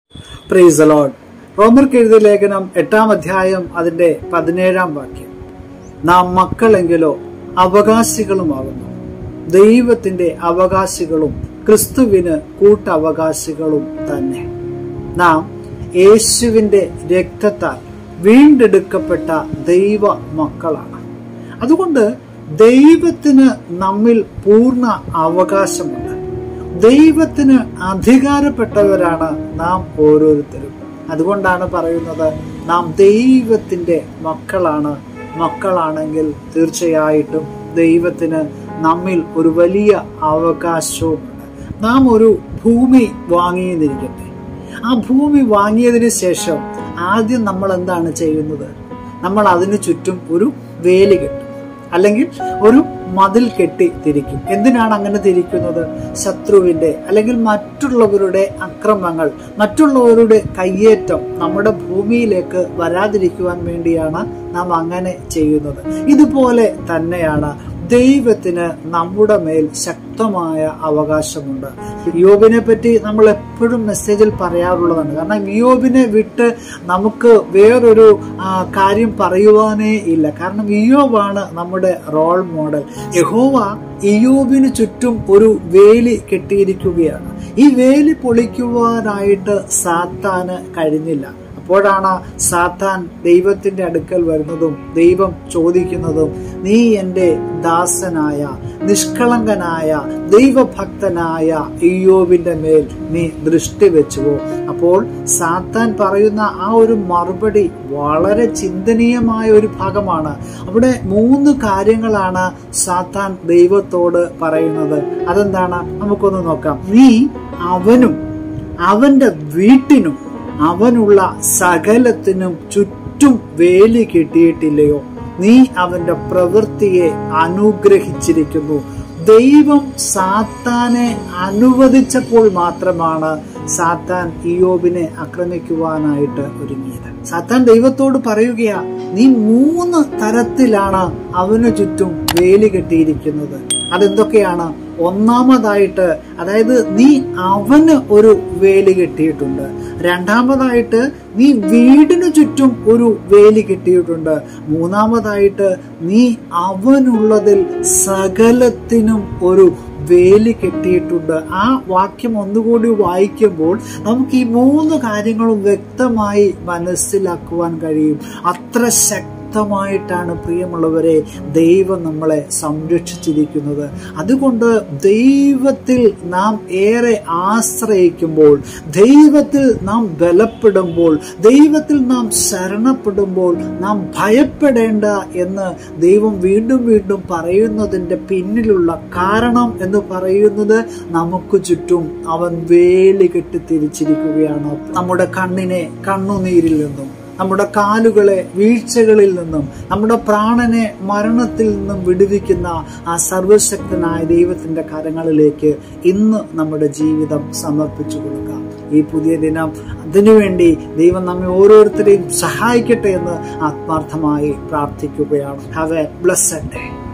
price load റോമർക്ക് എഴുതിയ ലേഖനം എട്ടാം അധ്യായം അതിന്റെ പതിനേഴാം വാക്യം നാം മക്കളെങ്കിലോ അവകാശികളുമാകുന്നു ദൈവത്തിന്റെ അവകാശികളും ക്രിസ്തുവിന് കൂട്ടവകാശികളും തന്നെ നാം യേശുവിന്റെ രക്തത്താൽ വീണ്ടെടുക്കപ്പെട്ട ദൈവ മക്കളാണ് അതുകൊണ്ട് ദൈവത്തിന് നമ്മിൽ പൂർണ്ണ അവകാശമുണ്ട് ദൈവത്തിന് അധികാരപ്പെട്ടവരാണ് നാം ഓരോരുത്തരും അതുകൊണ്ടാണ് പറയുന്നത് നാം ദൈവത്തിന്റെ മക്കളാണ് മക്കളാണെങ്കിൽ തീർച്ചയായിട്ടും ദൈവത്തിന് നമ്മിൽ ഒരു വലിയ അവകാശവുമുണ്ട് നാം ഒരു ഭൂമി വാങ്ങിയെന്നിരിക്കട്ടെ ആ ഭൂമി വാങ്ങിയതിന് ശേഷം ആദ്യം നമ്മൾ എന്താണ് ചെയ്യുന്നത് നമ്മൾ അതിന് ചുറ്റും ഒരു വേലി കെട്ടും അല്ലെങ്കിൽ ഒരു മതിൽ കെട്ടി തിരിക്കും എന്തിനാണ് അങ്ങനെ തിരിക്കുന്നത് ശത്രുവിന്റെ അല്ലെങ്കിൽ മറ്റുള്ളവരുടെ അക്രമങ്ങൾ മറ്റുള്ളവരുടെ കയ്യേറ്റം നമ്മുടെ ഭൂമിയിലേക്ക് വരാതിരിക്കുവാൻ വേണ്ടിയാണ് നാം അങ്ങനെ ചെയ്യുന്നത് ഇതുപോലെ തന്നെയാണ് ദൈവത്തിന് നമ്മുടെ മേൽ ശക്തമായ അവകാശമുണ്ട് യോബിനെ പറ്റി നമ്മൾ എപ്പോഴും മെസ്സേജിൽ പറയാറുള്ളതാണ് കാരണം യോബിനെ വിട്ട് നമുക്ക് വേറൊരു ആ, കാര്യം പറയുവാനേ ഇല്ല കാരണം ഇയോബാണ് നമ്മുടെ റോൾ മോഡൽ യഹോവ ഇയോബിന് ചുറ്റും ഒരു വേലി കെട്ടിയിരിക്കുകയാണ് ഈ വേലി പൊളിക്കുവാനായിട്ട് സാത്താന് കഴിഞ്ഞില്ല അപ്പോഴാണ് സാത്താൻ ദൈവത്തിന്റെ അടുക്കൽ വരുന്നതും ദൈവം ചോദിക്കുന്നതും നീ എൻ്റെ ദാസനായ നിഷ്കളങ്കനായ ദൈവഭക്തനായ ഇയോബിന്റെ മേൽ നീ ദൃഷ്ടി വെച്ചുവോ അപ്പോൾ സാത്താൻ പറയുന്ന ആ ഒരു മറുപടി വളരെ ചിന്തനീയമായ ഒരു ഭാഗമാണ് അവിടെ മൂന്ന് കാര്യങ്ങളാണ് സാത്താൻ ദൈവത്തോട് പറയുന്നത് അതെന്താണ് നമുക്കൊന്ന് നോക്കാം നീ അവനും അവന്റെ വീട്ടിനും അവനുള്ള സകലത്തിനും ചുറ്റും വേലി കെട്ടിയിട്ടില്ലയോ നീ അവന്റെ പ്രവൃത്തിയെ അനുഗ്രഹിച്ചിരിക്കുന്നു ദൈവം സാത്താനെ അനുവദിച്ചപ്പോൾ മാത്രമാണ് സാത്താൻ ഇയോബിനെ ആക്രമിക്കുവാനായിട്ട് ഒരുങ്ങിയത് സാത്താൻ ദൈവത്തോട് പറയുകയാ നീ മൂന്ന് തരത്തിലാണ് അവന് ചുറ്റും വേലി കെട്ടിയിരിക്കുന്നത് അതെന്തൊക്കെയാണ് ഒന്നാമതായിട്ട് അതായത് നീ അവന് ഒരു വേലി കെട്ടിയിട്ടുണ്ട് രണ്ടാമതായിട്ട് നീ വീടിനു ചുറ്റും ഒരു വേലി കെട്ടിയിട്ടുണ്ട് മൂന്നാമതായിട്ട് നീ അവനുള്ളതിൽ സകലത്തിനും ഒരു വേലി കെട്ടിയിട്ടുണ്ട് ആ വാക്യം ഒന്നുകൂടി വായിക്കുമ്പോൾ നമുക്ക് ഈ മൂന്ന് കാര്യങ്ങളും വ്യക്തമായി മനസ്സിലാക്കുവാൻ കഴിയും അത്ര ശക്തമായിട്ടാണ് പ്രിയമുള്ളവരെ ദൈവം നമ്മളെ സംരക്ഷിച്ചിരിക്കുന്നത് അതുകൊണ്ട് ദൈവത്തിൽ നാം ഏറെ ആശ്രയിക്കുമ്പോൾ ദൈവത്തിൽ നാം ബലപ്പെടുമ്പോൾ ദൈവത്തിൽ നാം ശരണപ്പെടുമ്പോൾ നാം ഭയപ്പെടേണ്ട എന്ന് ദൈവം വീണ്ടും വീണ്ടും പറയുന്നതിന്റെ പിന്നിലുള്ള കാരണം എന്ന് പറയുന്നത് നമുക്ക് ചുറ്റും അവൻ വേലി കെട്ടി തിരിച്ചിരിക്കുകയാണ് നമ്മുടെ കണ്ണിനെ കണ്ണുനീരിൽ നിന്നും നമ്മുടെ കാലുകളെ വീഴ്ചകളിൽ നിന്നും നമ്മുടെ പ്രാണനെ മരണത്തിൽ നിന്നും വിടുവിക്കുന്ന ആ സർവശക്തനായ ദൈവത്തിന്റെ കരങ്ങളിലേക്ക് ഇന്ന് നമ്മുടെ ജീവിതം സമർപ്പിച്ചു കൊടുക്കാം ഈ പുതിയ ദിനം അതിനുവേണ്ടി ദൈവം നമ്മെ ഓരോരുത്തരെയും സഹായിക്കട്ടെ എന്ന് ആത്മാർത്ഥമായി പ്രാർത്ഥിക്കുകയാണ് ഹാവ് എ ബ്ലസ്സഡ് ഡേ